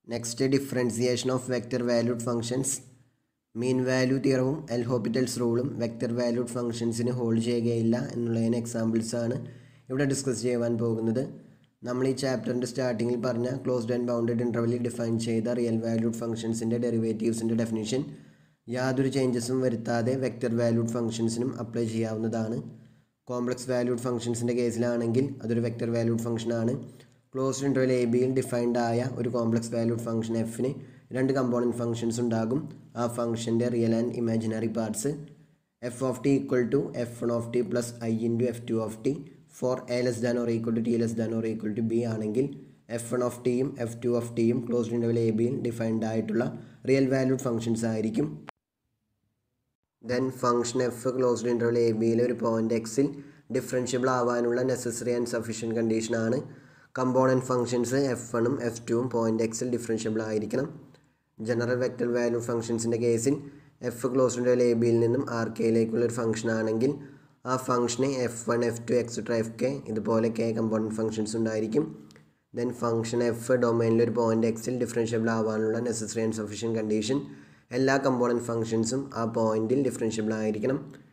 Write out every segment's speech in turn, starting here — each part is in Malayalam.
Next differentiation of vector valued functions mean value തിയറവും എൽ ഹോപ്പിറ്റൽസ് റൂളും വെക്റ്റർ വാല്യൂഡ് ഫങ്ഷൻസിന് ഹോൾഡ് ചെയ്യുകയില്ല എന്നുള്ളതിന് എക്സാമ്പിൾസ് ആണ് ഇവിടെ ഡിസ്കസ് ചെയ്യുവാൻ പോകുന്നത് നമ്മൾ ഈ ചാപ്റ്ററിൻ്റെ സ്റ്റാർട്ടിങ്ങിൽ പറഞ്ഞ ക്ലോസ്ഡ് ആൻഡ് ബൗണ്ടഡ് ഇൻ്റർവലിൽ ഡിഫൈൻ ചെയ്ത റിയൽ വാല്യൂഡ് ഫങ്ഷൻസിൻ്റെ ഡെറിവേറ്റീവ്സിൻ്റെ ഡെഫിനിഷൻ യാതൊരു ചേഞ്ചസും വരുത്താതെ വെക്റ്റർ വാല്യൂഡ് ഫങ്ഷൻസിനും അപ്ലൈ ചെയ്യാവുന്നതാണ് കോംപ്ലക്സ് വാല്യൂഡ് ഫങ്ഷൻസിൻ്റെ കേസിലാണെങ്കിൽ അതൊരു വെക്റ്റർ വാല്യൂഡ് ഫംഗ്ഷനാണ് ക്ലോസ്ഡ് ഇൻ്റർവൽ എ ബിയിൽ ഡിഫൈൻഡ് ആയ ഒരു കോംപ്ലക്സ് വാല്യൂഡ് ഫംഗ്ഷൻ എഫിന് രണ്ട് കമ്പോണൻറ്റ് ഫംഗ്ഷൻസ് ഉണ്ടാകും ആ ഫംഗ്ഷൻ്റെ real and imaginary parts F of T equal to F one of T plus I into F two of T for A less than or equal to T less than or equal to B ആണെങ്കിൽ എഫ് വൺ ഓഫ് ടിയും എഫ് ടു ഓഫ് ടിയും ക്ലോസ്ഡ് ഇൻ്റർവൽ എ ബിയിൽ ഡിഫൈൻഡ് ആയിട്ടുള്ള റിയൽ വാല്യൂഡ് ഫംഗ്ഷൻസ് ആയിരിക്കും then function F closed interval A ബിയിലെ ഒരു പോയിൻ്റ് എക്സിൽ ഡിഫറൻഷ്യബിൾ ആവാനുള്ള നെസസറി ആൻഡ് സഫീഷ്യൻറ്റ് കണ്ടീഷനാണ് കമ്പോണൻറ്റ് ഫംഗ്ഷൻസ് എഫ് വണ്ണും എഫ് ടുവും പോയിൻ്റ് എക്സിൽ ഡിഫറൻഷ്യബിൾ ആയിരിക്കണം ജനറൽ വെക്റ്റർ വാല്യൂ ഫംഗ്ഷൻസിൻ്റെ കേസിൽ എഫ് ക്ലോസ്ഡ് ഇൻ്റർവൽ എ ബിയിൽ നിന്നും ആർ കെയിലേക്കുള്ള ഒരു ഫംഗ്ഷൻ ആണെങ്കിൽ ആ ഫംഗ്ഷന് F one F two etcetera F K ഇതുപോലെ കെ കമ്പോണൻറ്റ് ഫംഗ്ഷൻസ് ഉണ്ടായിരിക്കും ദെൻ ഫംഗ്ഷൻ എഫ് ഡൊമൈനിൽ ഒരു പോയിൻ്റ് എക്സിൽ ഡിഫറൻഷ്യബിൾ ആവാനുള്ള നെസസറി ആൻഡ് സഫീഷ്യൻറ്റ് കണ്ടീഷൻ എല്ലാ കമ്പോണൻറ്റ് ഫംഗ്ഷൻസും ആ പോയിന്റിൽ ഡിഫറൻഷ്യബിൾ ആയിരിക്കണം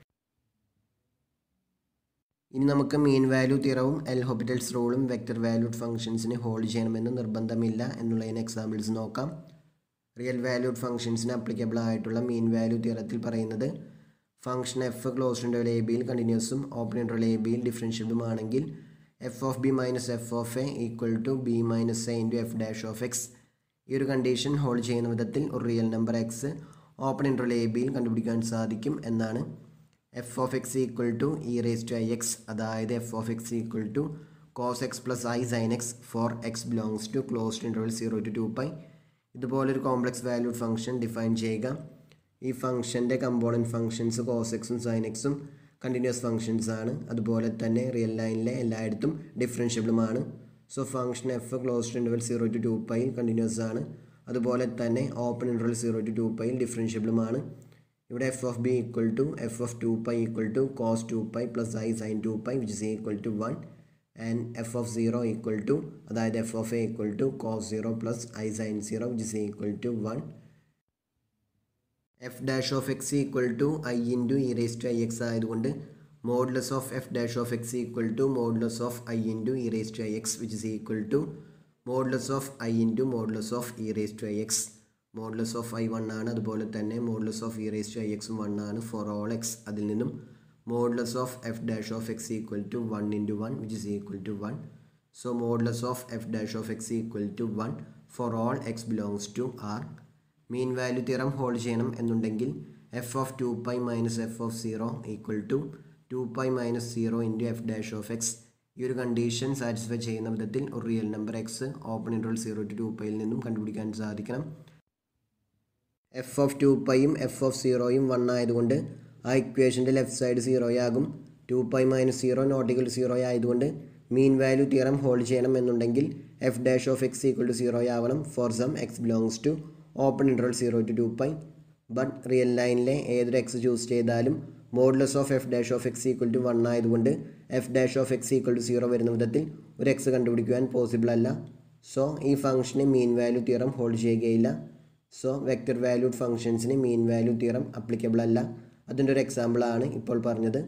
ഇനി നമുക്ക് മീൻ വാല്യൂ തിറവും എൽ ഹോപ്പിറ്റൽസ് റൂളും വെക്റ്റർ വാല്യൂഡ് ഫംഗ്ഷൻസിന് ഹോൾഡ് ചെയ്യണമെന്ന് നിർബന്ധമില്ല എന്നുള്ളതിന് എക്സാമ്പിൾസ് നോക്കാം റിയൽ വാല്യൂഡ് ഫംഗ്ഷൻസിന് അപ്ലിക്കബിൾ ആയിട്ടുള്ള മീൻ വാല്യൂ തിയറത്തിൽ പറയുന്നത് function F close interval A ബിയിൽ കണ്ടിന്യൂസും ഓപ്പൺ ഇൻ്റർവൽ എ ബിയിൽ ഡിഫറൻഷ്യബിളും ആണെങ്കിൽ F of B minus F of A equal to B minus A into F dash of X ഈ ഒരു കണ്ടീഷൻ ഹോൾഡ് ചെയ്യുന്ന വിധത്തിൽ ഒരു real number X open interval A ബിയിൽ കണ്ടുപിടിക്കാൻ സാധിക്കും എന്നാണ് F of X equal to E raise to I X അതായത് F of X equal to cos X plus I sine X for X belongs to closed interval zero to two pi ഇതുപോലൊരു കോംപ്ലക്സ് വാല്യൂഡ് ഫംഗ്ഷൻ ഡിഫൈൻ ചെയ്യുക ഈ ഫംഗ്ഷൻ്റെ കമ്പോണൻറ്റ് ഫംഗ്ഷൻസ് കോസ് എക്സും സൈൻ എക്സും കണ്ടിന്യൂസ് ഫംഗ്ഷൻസ് ആണ് അതുപോലെ തന്നെ റിയൽ ലൈനിലെ എല്ലായിടത്തും ഡിഫറൻഷ്യബിളുമാണ് so function F closed interval zero to two പൈയിൽ കണ്ടിന്യൂസ് ആണ് അതുപോലെ തന്നെ open interval zero to two പൈയിൽ ഡിഫറൻഷ്യബിളുമാണ് ഇവിടെ F of B equal to F of two pi equal to cos to pi plus I sine two pi which is equal to one and F of zero equal to അതായത് F of A equal to cos zero plus I sine zero which is equal to one F dash of X equal to I into E raise to I X ആയതുകൊണ്ട് modulus of F dash of X equal to modulus of I into E raise to I X which is equal to modulus of I into modulus of E raise to I X modulus of I one ആണ് അതുപോലെ തന്നെ modulus of E raise to I എക്സും വൺ ആണ് ഫോർ ഓൾ എക്സ് അതിൽ നിന്നും modulus of F dash of X equal to one into one which is equal to one so modulus of F dash of X equal to one for all X belongs to R mean value theorem hold ചെയ്യണം എന്നുണ്ടെങ്കിൽ F of two pi minus F of zero equal to two pi minus zero into F dash of X ഈ ഒരു കണ്ടീഷൻ സാറ്റിസ്ഫൈ ചെയ്യുന്ന വിധത്തിൽ ഒരു real number X open interval zero to two പൈയിൽ നിന്നും കണ്ടുപിടിക്കാൻ സാധിക്കണം എഫ് ഓഫ് ടു പൈയും എഫ് ഓഫ് സീറോയും വൺ ആയതുകൊണ്ട് ആ ഇക്വേഷൻ്റെ ലെഫ്റ്റ് സൈഡ് സീറോയാകും two pi minus zero nautical zero ആയതുകൊണ്ട് മീൻ വാല്യൂ തിയറം ഹോൾഡ് ചെയ്യണം എന്നുണ്ടെങ്കിൽ F dash of X equal to zero ആവണം for some X belongs to open interval zero to two pi but real ലൈനിലെ ഏതൊരു എക്സ് ചൂസ് ചെയ്താലും modulus of F dash of X equal to one ആയതുകൊണ്ട് F dash of X equal to zero വരുന്ന വിധത്തിൽ ഒരു എക്സ് കണ്ടുപിടിക്കുവാൻ പോസിബിൾ അല്ല സോ ഈ ഫംഗ്ഷന് മീൻ വാല്യൂ തിയറം ഹോൾഡ് ചെയ്യുകയില്ല സോ വെക്റ്റർ വാല്യൂഡ് ഫംഗ്ഷൻസിന് മീൻ വാല്യൂ തിയറം അപ്ലിക്കബിൾ അല്ല അതിൻ്റെ ഒരു എക്സാമ്പിളാണ് ഇപ്പോൾ പറഞ്ഞത്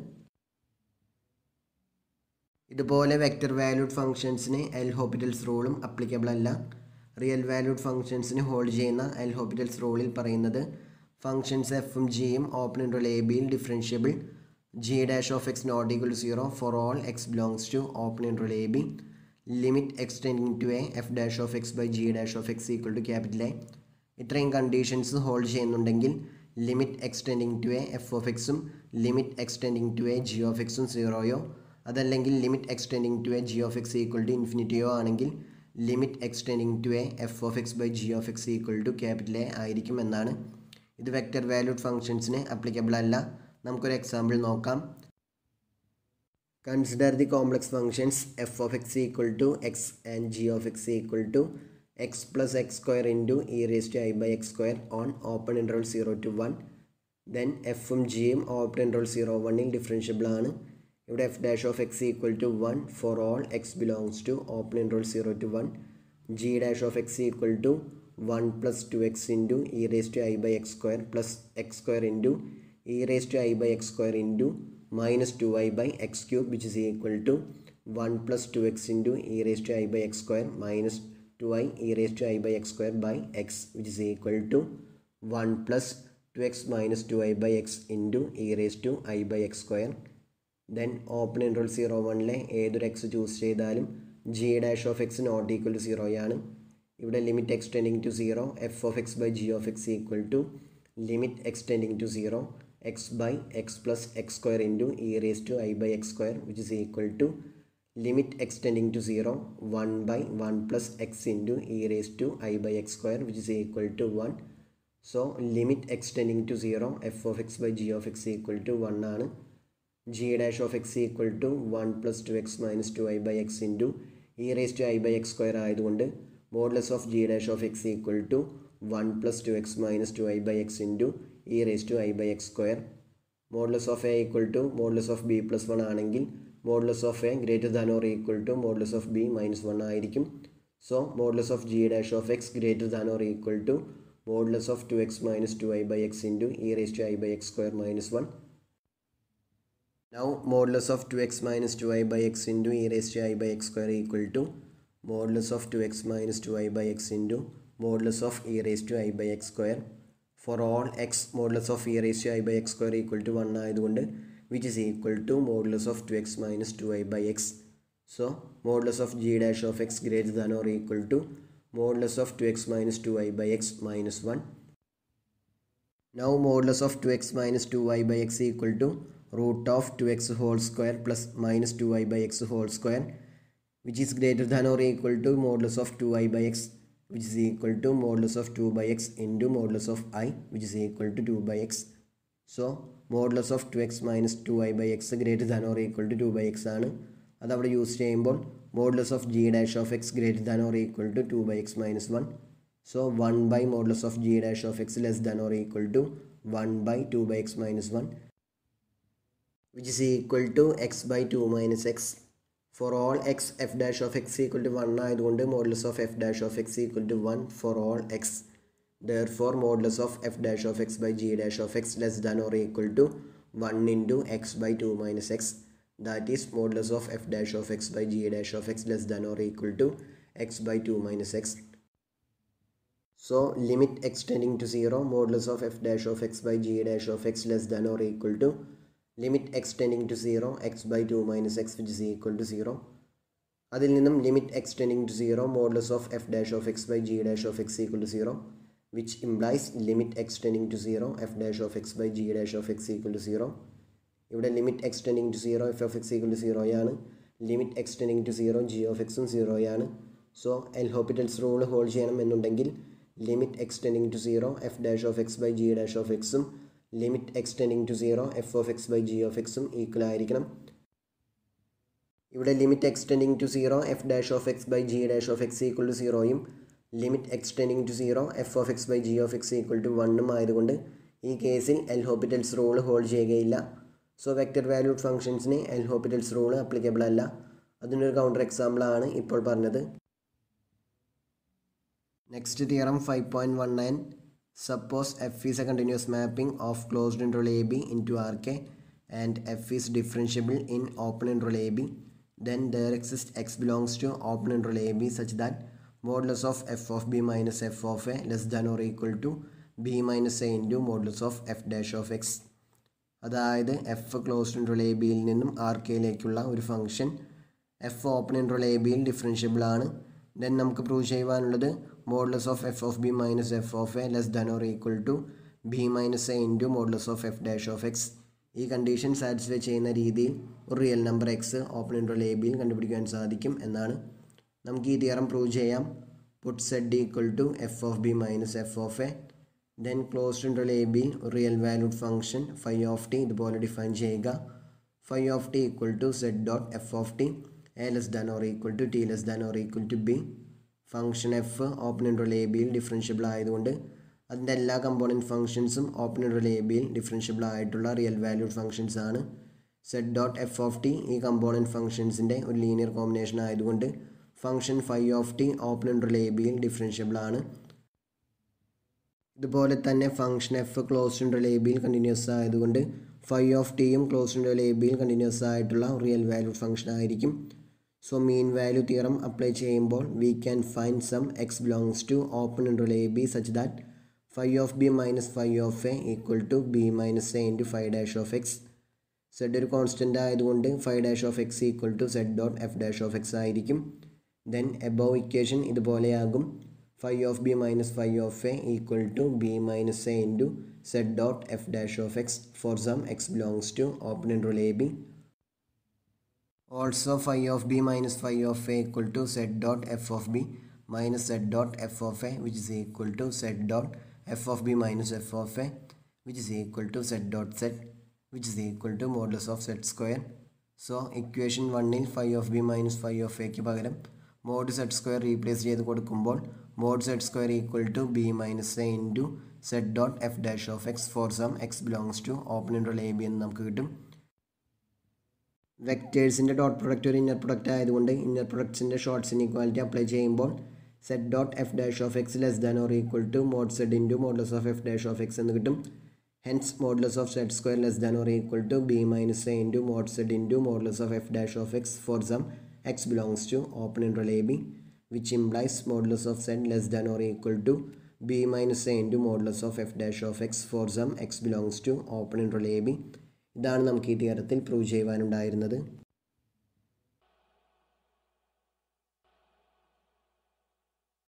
ഇതുപോലെ വെക്റ്റർ വാല്യൂഡ് ഫംഗ്ഷൻസിന് എൽ ഹോപ്പിറ്റൽസ് റൂളും അപ്ലിക്കബിൾ അല്ല റിയൽ വാല്യൂഡ് ഫംഗ്ഷൻസിന് ഹോൾഡ് ചെയ്യുന്ന എൽ ഹോപ്പിറ്റൽസ് റൂളിൽ പറയുന്നത് ഫംഗ്ഷൻസ് എഫും ജിയും ഓപ്പൺ ഇൻട്രോൾ എ ബിയിൽ differentiable g dash of x not equal to zero for all X belongs to open interval a b limit x tending to a F dash of x by g dash of X equal to capital A ഇത്രയും കണ്ടീഷൻസ് ഹോൾഡ് ചെയ്യുന്നുണ്ടെങ്കിൽ limit x tending to a f of എക്സും limit x tending to a g of എക്സും സീറോയോ അതല്ലെങ്കിൽ limit x tending to a g of X equal to ഇൻഫിനിറ്റിയോ ആണെങ്കിൽ limit x tending to a f of x by g of X equal to capital A ആയിരിക്കും എന്നാണ് ഇത് വെക്റ്റർ വാല്യൂഡ് ഫംഗ്ഷൻസിന് അപ്ലിക്കബിൾ അല്ല നമുക്കൊരു എക്സാമ്പിൾ നോക്കാം consider the complex functions f of X equal to x and g of X equal to x plus x square into E raise to i by x square on open interval zero to one then എഫും ജിയും ഓപ്പൺ ഇൻട്രോൾ സീറോ വണ്ണിൽ ഡിഫറൻഷ്യബിൾ ആണ് ഇവിടെ f dash of X equal to one for all X belongs to open interval zero to one g dash of X equal to one plus two x into E raise to i by x square plus x square into E raise to i by x square into minus two i by x cube which is equal to one plus two x into E raise to i by x square minus two i e raise to i by x square by x which is equal to one plus two x minus two i by x into E raise to i by x square then open interval zero വണ്ണിലെ ഏതൊരു എക്സ് ചൂസ് ചെയ്താലും g dash of x not equal to സീറോയാണ് ഇവിടെ limit x tending to zero f of x by g of X equal to limit x tending to zero x by x plus x square into E raise to i by x square which is equal to limit x tending to zero one by one plus x into E raise to i by x square which is equal to one so limit x tending to zero f of x by g of X equal to one ആണ് g dash of X equal to one plus two x minus two i by x into E raise to i by x square ആയതുകൊണ്ട് modulus of g dash of X equal to one plus two x minus two i by x into E raise to i by x square modulus of A equal to modulus of b plus one ആണെങ്കിൽ modulus of a greater than or equal to modulus of B minus one ആയിരിക്കും so modulus of g dash of x greater than or equal to modulus of two x minus two i by x into E raise to i by x square minus one Now modulus of 2x minus 2i by x into e raised to i by x square equal to modulus of 2x minus 2i by x into modulus of e raised to i by x square. For all x modulus of e raised to i by x square equal to 1 ആയതുകൊണ്ട് which is equal to modulus of 2x minus 2i by x. So modulus of g dash of x greater than or equal to modulus of 2x minus 2i by x minus 1. Now modulus of 2x minus 2y by x equal to root of 2x whole square plus minus 2y by x whole square which is greater than or equal to modulus of 2y by x which is equal to modulus of 2 by x into modulus of i which is equal to 2 by x. So modulus of 2x minus 2y by x greater than or equal to 2 by x ആണ് അതവിടെ യൂസ് ചെയ്യുമ്പോൾ modulus of g dash of x greater than or equal to two by x minus one so one by modulus of g dash of x less than or equal to one by two by x minus one which is equal to x by 2 minus x. For all x f dash of x equal to 1 ആയതുകൊണ്ട് modulus of f dash of x equal to 1 for all x. Therefore modulus of f dash of x by g dash of x less than or equal to 1 into x by 2 minus x. That is modulus of f dash of x by g dash of x less than or equal to x by 2 minus x. So limit x tending to 0 modulus of f dash of x by g dash of x less than or equal to limit x tending to zero x by two minus x which is equal to zero അതിൽ നിന്നും limit x tending to zero modulus of F dash of x by g dash of X equal to zero which implies limit x tending to zero f dash of x by g dash of X equal to zero ഇവിടെ limit x tending to zero f of X equal to സീറോയാണ് limit x tending to zero g of എക്സും സീറോയാണ് so L'Hopital's rule hold ചെയ്യണം എന്നുണ്ടെങ്കിൽ limit x tending to zero f dash of x by g dash of എക്സും limit x tending to zero f of x by g of എക്സും ഈക്വൽ ആയിരിക്കണം ഇവിടെ limit x tending to zero f dash of x by g dash of X equal to സീറോയും limit x tending to zero f of x by g of X equal to വണ്ണും ആയതുകൊണ്ട് ഈ കേസിൽ എൽ ഹോപ്പിറ്റൽസ് റൂൾ ഹോൾഡ് ചെയ്യുകയില്ല സോ വെക്റ്റർ വാല്യൂഡ് ഫംഗ്ഷൻസിന് എൽ ഹോപ്പിറ്റൽസ് റൂൾ അപ്ലിക്കബിൾ അല്ല അതിനൊരു കൗണ്ടർ എക്സാമ്പിളാണ് ഇപ്പോൾ പറഞ്ഞത് next theorem five point one nine Suppose f is a continuous mapping of closed interval AB into Rk and f is differentiable in open interval AB. Then there exists x belongs to open interval AB such that modulus of f of b minus f of a less than or equal to b minus a into modulus of f dash of x. അതായത് എഫ് ക്ലോസ്ഡ് ഇൻട്രോൾ എ ബിയിൽ നിന്നും ആർ കെയിലേക്കുള്ള ഒരു function f open interval a ബിയിൽ ഡിഫറൻഷ്യബിൾ ആണ് ദെൻ നമുക്ക് പ്രൂവ് ചെയ്യുവാനുള്ളത് modulus of f of B minus F of a less than or equal to B minus A into modulus of F dash of X ഈ കണ്ടീഷൻ സാറ്റിസ്ഫൈ ചെയ്യുന്ന രീതിയിൽ ഒരു real number X open interval a ബിയിൽ കണ്ടുപിടിക്കാൻ സാധിക്കും എന്നാണ് നമുക്ക് ഈ തിയറം പ്രൂവ് ചെയ്യാം puttu z equal to F of B minus F of a then closed interval a ബിയിൽ real valued function phi of t ഇതുപോലെ ഡിഫൈൻ ചെയ്യുക phi of T equal to z dot f of t a less than or equal to T less than or equal to b function f open interval a ബിയിൽ ഡിഫറൻഷ്യബിൾ ആയതുകൊണ്ട് അതിൻ്റെ എല്ലാ കമ്പോണൻറ്റ് ഫംഗ്ഷൻസും ഓപ്പൺ ഇൻട്രോൾ എ ബിയിൽ ഡിഫറൻഷ്യബിൾ ആയിട്ടുള്ള റിയൽ വാല്യൂഡ് ഫംഗ്ഷൻസ് ആണ് set dot f of t ഈ കമ്പോണൻറ്റ് ഫംഗ്ഷൻസിൻ്റെ ഒരു ലീനിയർ കോമ്പിനേഷൻ ആയതുകൊണ്ട് function phi of t open interval a ബിയിൽ ഡിഫറൻഷ്യബിൾ ആണ് ഇതുപോലെ തന്നെ function F closed interval a ബിയിൽ കണ്ടിന്യൂസ് ആയതുകൊണ്ട് ഫൈവ് ഓഫ് ടിയും ക്ലോസ് ഇൻഡൽ എ ബിയിൽ കണ്ടിന്യൂസ് ആയിട്ടുള്ള റിയൽ വാല്യൂ ഫംഗ്ഷൻ ആയിരിക്കും so mean value theorem apply ചെയ്യുമ്പോൾ we can find some X belongs to open interval a b such that phi of B minus phi of A equal to B minus A into phi dash of x z ഒരു കോൺസ്റ്റൻ്റ് ആയതുകൊണ്ട് phi dash of X equal to z dot f dash of x ആയിരിക്കും ദെൻ എബോവ് ഇക്വേഷൻ ഇതുപോലെയാകും phi of B minus phi of A equal to B minus A into z dot f dash of x for some X belongs to open interval a b also phi of B minus phi of A equal to z dot f of B minus z dot f of a which is equal to z dot f of B minus F of a which is equal to z dot z which is equal to modulus of z square so equation വണ്ണിൽ phi of B minus phi of എക്ക് പകരം മോഡ് സെഡ് സ്ക്വയർ റീപ്ലേസ് ചെയ്ത് കൊടുക്കുമ്പോൾ mod z square equal to B minus A into z dot f dash of x for some X belongs to open interval a b എന്ന് നമുക്ക് കിട്ടും വെക്റ്റേഴ്സിൻ്റെ ഡോട്ട് പ്രൊഡക്റ്റ് ഒരു ഇന്നർ പ്രൊഡക്റ്റ് ആയതുകൊണ്ട് ഇന്നർ പ്രൊഡക്ട്സിൻ്റെ ഷോർട്ട്സ് ഇൻഇക്വാലിറ്റി അപ്ലൈ ചെയ്യുമ്പോൾ z dot f dash of x less than or equal to mod z into modulus of F dash of x എന്ന് കിട്ടും hence modulus of z square less than or equal to B minus A into mod z into modulus of F dash of x for some X belongs to open interval a b which implies modulus of z less than or equal to B minus A into modulus of F dash of x for some X belongs to open interval a b ഇതാണ് നമുക്ക് ഈ തിയറത്തിൽ പ്രൂവ് ചെയ്യുവാനുണ്ടായിരുന്നത്